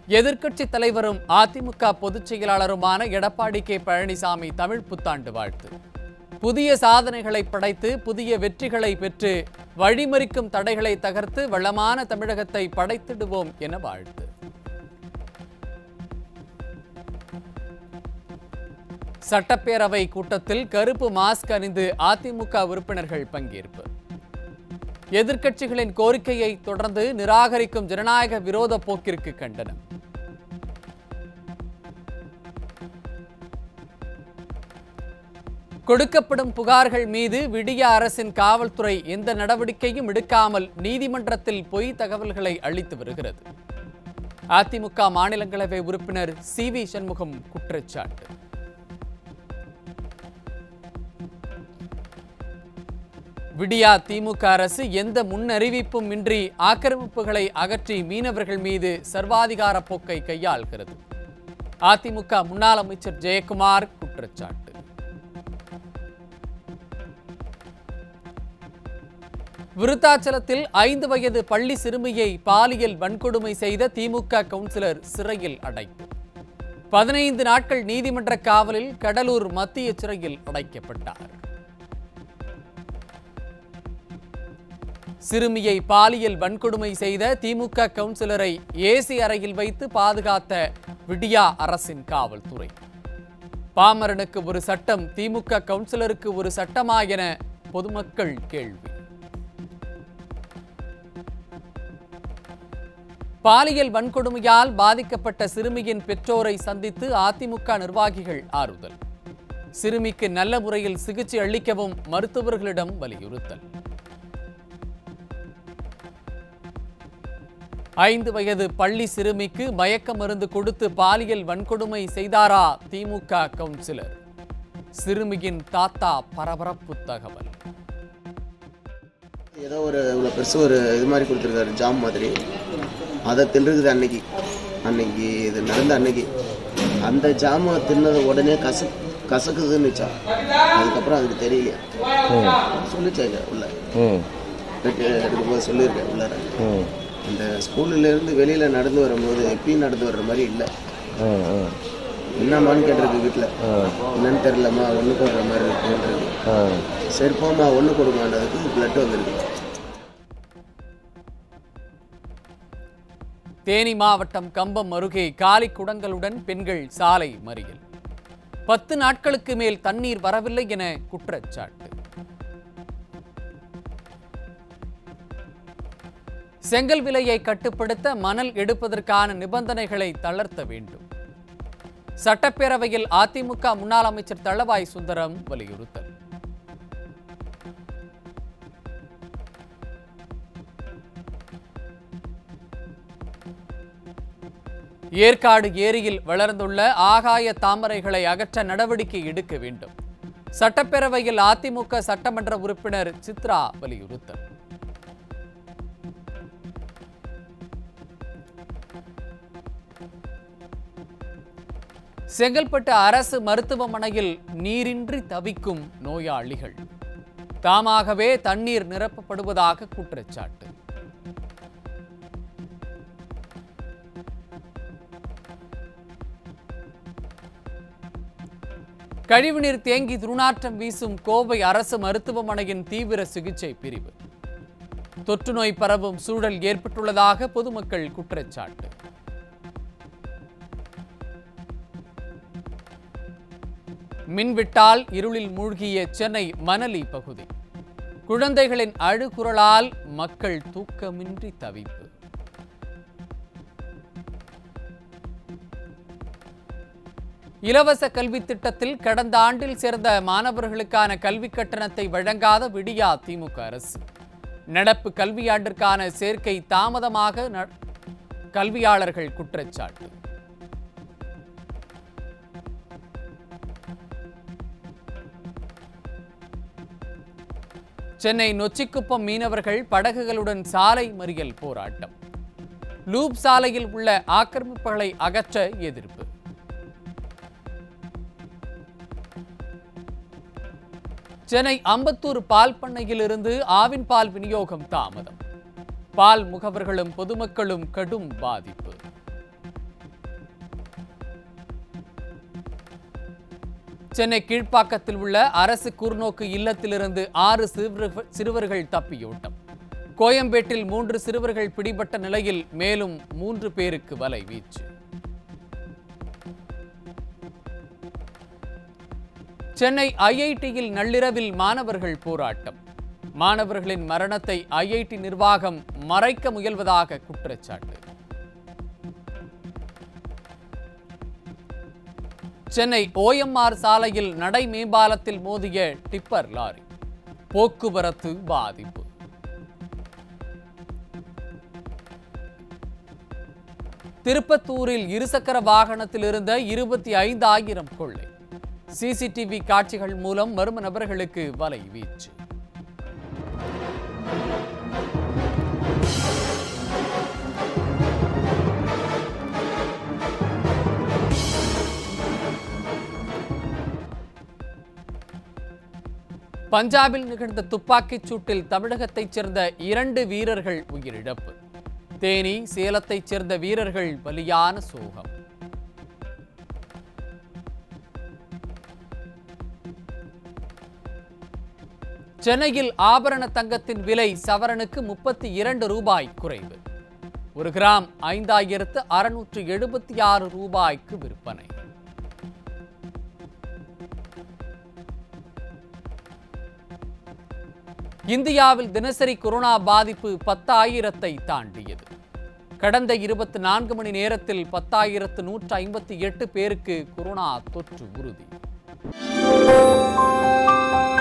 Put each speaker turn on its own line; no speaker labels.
எதிர்க்கட்சி தலைவரும் அதிமுக பொதுச் செயலாளருமான எடப்பாடி கே பழனிசாமி தமிழ் புத்தாண்டு வாழ்த்து புதிய சாதனைகளை படைத்து புதிய வெற்றிகளை பெற்று வழிமறிக்கும் தடைகளை தகர்த்து வளமான தமிழகத்தை படைத்திடுவோம் என வாழ்த்து சட்டப்பேரவை கூட்டத்தில் கருப்பு மாஸ்க் அணிந்து அதிமுக உறுப்பினர்கள் பங்கேற்பு எதிர்க்கட்சிகளின் கோரிக்கையை தொடர்ந்து நிராகரிக்கும் ஜனநாயக விரோத போக்கிற்கு கண்டனம் கொடுக்கப்படும் புகார்கள் மீது விடிய அரசின் காவல்துறை எந்த நடவடிக்கையும் எடுக்காமல் நீதிமன்றத்தில் பொய் தகவல்களை அளித்து வருகிறது அதிமுக மாநிலங்களவை உறுப்பினர் சி வி சண்முகம் குற்றச்சாட்டு விடியா திமுக அரசு எந்த முன்னறிவிப்பும் இன்றி ஆக்கிரமிப்புகளை அகற்றி மீனவர்கள் மீது சர்வாதிகார போக்கை கையாள்கிறது அதிமுக முன்னாள் அமைச்சர் ஜெயக்குமார் குற்றச்சாட்டு விருத்தாச்சலத்தில் ஐந்து வயது பள்ளி சிறுமியை பாலியல் வன்கொடுமை செய்த திமுக கவுன்சிலர் சிறையில் அடைப்பு பதினைந்து நாட்கள் நீதிமன்ற காவலில் கடலூர் மத்திய சிறையில் அடைக்கப்பட்டார் சிறுமியை பாலியல் வன்கொடுமை செய்த திமுக கவுன்சிலரை ஏசி அறையில் வைத்து பாதுகாத்த விடியா அரசின் காவல்துறை பாமரனுக்கு ஒரு சட்டம் திமுக கவுன்சிலருக்கு ஒரு சட்டமா என பொதுமக்கள் கேள்வி பாலியல் வன்கொடுமையால் பாதிக்கப்பட்ட சிறுமியின் பெற்றோரை சந்தித்து அதிமுக நிர்வாகிகள் ஆறுதல் சிறுமிக்கு நல்ல முறையில் சிகிச்சை அளிக்கவும் மருத்துவர்களிடம் வலியுறுத்தல் ஐந்து வயது பள்ளி சிறுமிக்கு மயக்க மருந்து கொடுத்து பாலியல் வன்கொடுமை செய்தாரா திமுக கவுன்சிலர் சிறுமியின் தாத்தா பரபரப்பு தகவல்
ஏதோ ஒரு இவ்வளோ பெருசு ஒரு இது மாதிரி கொடுத்துருக்காரு ஜாம் மாதிரி அதை தின்றுக்குது அன்னைக்கு அன்னைக்கு இது நடந்த அன்னைக்கு அந்த ஜாமை தின்னத உடனே கச கசக்குதுன்னுச்சா அதுக்கப்புறம் அதுக்கு தெரியலையா சொல்லிச்சாங்க உள்ள
ம்
எடுக்க எடுக்கும்போது சொல்லியிருக்கேன் உள்ளார
ம்
அந்த ஸ்கூல்லேருந்து வெளியில் நடந்து வரும்போது எப்பயும் நடந்து வர்ற மாதிரி இல்லை
ம் ம்
என்னம்மான்னு கேட்டிருக்கு வீட்டில் என்னன்னு தெரிலம்மா ஒன்று கொடுக்குற மாதிரி இருக்குன்றது
ஆ
சரி போம்மா ஒன்று கொடுமான்றதுக்கு பிளட் வந்திருக்கு
தேனி மாவட்டம் கம்பம் அருகே காலி குடங்களுடன் பெண்கள் சாலை மறியல் பத்து நாட்களுக்கு மேல் தண்ணீர் வரவில்லை என குற்றச்சாட்டு செங்கல் விலையை கட்டுப்படுத்த மணல் எடுப்பதற்கான நிபந்தனைகளை தளர்த்த வேண்டும் சட்டப்பேரவையில் அதிமுக முன்னாள் அமைச்சர் தளவாய் சுந்தரம் வலியுறுத்தல் ஏற்காடு ஏரியில் வளர்ந்துள்ள ஆகாய தாமரைகளை அகற்ற நடவடிக்கை எடுக்க வேண்டும் சட்டப்பேரவையில் அதிமுக சட்டமன்ற உறுப்பினர் சித்ரா வலியுறுத்தல் செங்கல்பட்டு அரசு மருத்துவமனையில் நீரின்றி தவிக்கும் நோயாளிகள் தாமாகவே தண்ணீர் நிரப்பப்படுவதாக குற்றச்சாட்டு கழிவுநீர் தேங்கி துர்நாற்றம் வீசும் கோவை அரசு மருத்துவமனையின் தீவிர சிகிச்சை பிரிவு தொற்று நோய் பரவும் சூழல் ஏற்பட்டுள்ளதாக பொதுமக்கள் குற்றச்சாட்டு மின்விட்டால் இருளில் மூழ்கிய சென்னை மணலி பகுதி குழந்தைகளின் அழுகுரலால் மக்கள் தூக்கமின்றி தவிப்பு இலவச கல்வி திட்டத்தில் கடந்த ஆண்டில் சேர்ந்த மாணவர்களுக்கான கல்வி கட்டணத்தை வழங்காத விடியா திமுக அரசு நடப்பு கல்வியாண்டிற்கான சேர்க்கை தாமதமாக ந- கல்வியாளர்கள் குற்றச்சாட்டு சென்னை நொச்சிக்குப்பம் மீனவர்கள் படகுகளுடன் சாலை மறியல் போராட்டம் லூப் சாலையில் உள்ள ஆக்கிரமிப்புகளை அகற்ற எதிர்ப்பு சென்னை அம்பத்தூர் பால் பண்ணையிலிருந்து ஆவின் பால் விநியோகம் தாமதம் பால் முகவர்களும் பொதுமக்களும் கடும் பாதிப்பு சென்னை கீழ்ப்பாக்கத்தில் உள்ள அரசு கூர்நோக்கு இல்லத்திலிருந்து ஆறு சிறுவர்கள் சிறுவர்கள் தப்பியோட்டம் கோயம்பேட்டில் மூன்று சிறுவர்கள் பிடிபட்ட நிலையில் மேலும் மூன்று பேருக்கு வலை வீச்சு சென்னை ஐஐடியில் நள்ளிரவில் மாணவர்கள் போராட்டம் மாணவர்களின் மரணத்தை ஐஐடி நிர்வாகம் மறைக்க முயல்வதாக குற்றச்சாட்டு சென்னை ஓஎம்ஆர் சாலையில் நடை மேம்பாலத்தில் மோதிய டிப்பர் லாரி போக்குவரத்து பாதிப்பு திருப்பத்தூரில் இருசக்கர வாகனத்தில் இருந்த இருபத்தி ஐந்தாயிரம் கொள்ளை சிசிடிவி காட்சிகள் மூலம் மர்ம நபர்களுக்கு வலை வீச்சு பஞ்சாபில் நிகழ்ந்த துப்பாக்கிச் சூட்டில் தமிழகத்தைச் சேர்ந்த இரண்டு வீரர்கள் உயிரிழப்பு தேனி சேலத்தைச் சேர்ந்த வீரர்கள் பலியான சோகம் சென்னையில் ஆபரண தங்கத்தின் விலை சவரனுக்கு முப்பத்தி இரண்டு ரூபாய் குறைவு ஒரு கிராம் ஐந்தாயிரத்து அறுநூற்று எழுபத்தி ஆறு ரூபாய்க்கு விற்பனை இந்தியாவில் தினசரி கொரோனா பாதிப்பு பத்தாயிரத்தை தாண்டியது கடந்த இருபத்தி நான்கு மணி நேரத்தில் பத்தாயிரத்து நூற்று ஐம்பத்தி எட்டு பேருக்கு கொரோனா தொற்று உறுதி